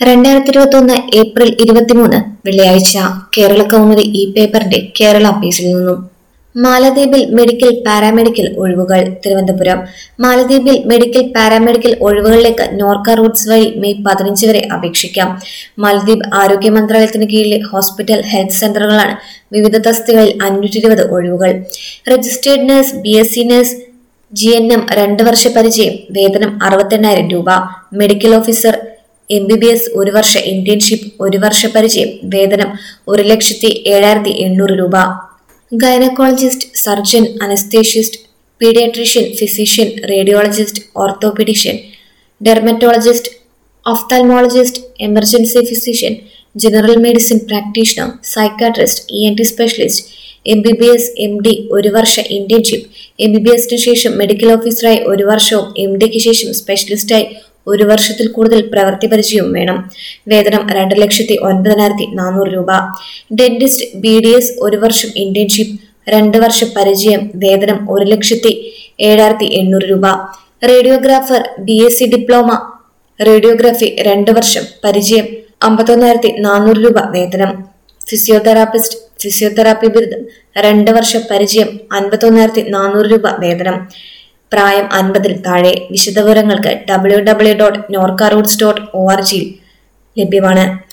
രണ്ടായിരത്തി ഇരുപത്തി ഒന്ന് ഏപ്രിൽ ഇരുപത്തിമൂന്ന് വെള്ളിയാഴ്ച കേരള കൗമുദി ഈ പേപ്പറിന്റെ കേരള പേജിൽ നിന്നും മാലദ്വീപിൽ മെഡിക്കൽ പാരാമെഡിക്കൽ ഒഴിവുകൾ തിരുവനന്തപുരം മാലദ്വീപിൽ മെഡിക്കൽ പാരാമെഡിക്കൽ ഒഴിവുകളിലേക്ക് നോർക്ക റൂട്ട്സ് വഴി മെയ് പതിനഞ്ച് വരെ അപേക്ഷിക്കാം മാലദ്വീപ് ആരോഗ്യ മന്ത്രാലയത്തിന് കീഴിലെ ഹോസ്പിറ്റൽ ഹെൽത്ത് സെന്ററുകളാണ് വിവിധ തസ്തികകളിൽ അഞ്ഞൂറ്റി ഇരുപത് ഒഴിവുകൾ registered nurse B S C nurse G N M രണ്ട് വർഷ പരിചയം വേതനം അറുപത്തെണ്ണായിരം രൂപ medical officer M B B S ഒരു വർഷ ഇന്റേൺഷിപ്പ് ഒരു വർഷ പരിചയം വേതനം ഒരു ലക്ഷത്തി ഏഴായിരത്തി എണ്ണൂറ് രൂപ gynaecologist surgeon anaesthetist paediatrician physician radiologist orthopaedician dermatologist ophthalmologist emergency physician general medicine practitioner psychiatrist E N T specialist M B B S M D ഒരു വർഷ ഇന്റേൺഷിപ്പ് എം ബി ബി എസിന് ശേഷം മെഡിക്കൽ ഓഫീസറായി ഒരു വർഷവും എം ഡിക്ക് ശേഷം സ്പെഷ്യലിസ്റ്റായി ഒരു വർഷത്തിൽ കൂടുതൽ പ്രവൃത്തി പരിചയവും വേണം വേതനം രണ്ട് ലക്ഷത്തി ഒൻപതിനായിരത്തി നാനൂറ് രൂപ ഡെന്റിസ്റ്റ് ബി ഡി എസ് ഒരു വർഷം ഇന്റേൺഷിപ്പ് രണ്ട് വർഷ പരിചയം വേതനം ഒരു ലക്ഷത്തി ഏഴായിരത്തി എണ്ണൂറ് രൂപ radiographer B S C diploma radiography രണ്ട് വർഷം പരിചയം അമ്പത്തൊന്നായിരത്തി നാനൂറ് രൂപ വേതനം ഫിസിയോതെറാപ്പിസ്റ്റ് ഫിസിയോതെറാപ്പി ബിരുദം രണ്ട് വർഷ പരിചയം അൻപത്തൊന്നായിരത്തി നാനൂറ് രൂപ വേതനം പ്രായം അൻപതിൽ താഴെ വിശദവിവരങ്ങൾക്ക് W W dot Norka roots dot O R ജിയിൽ ലഭ്യമാണ്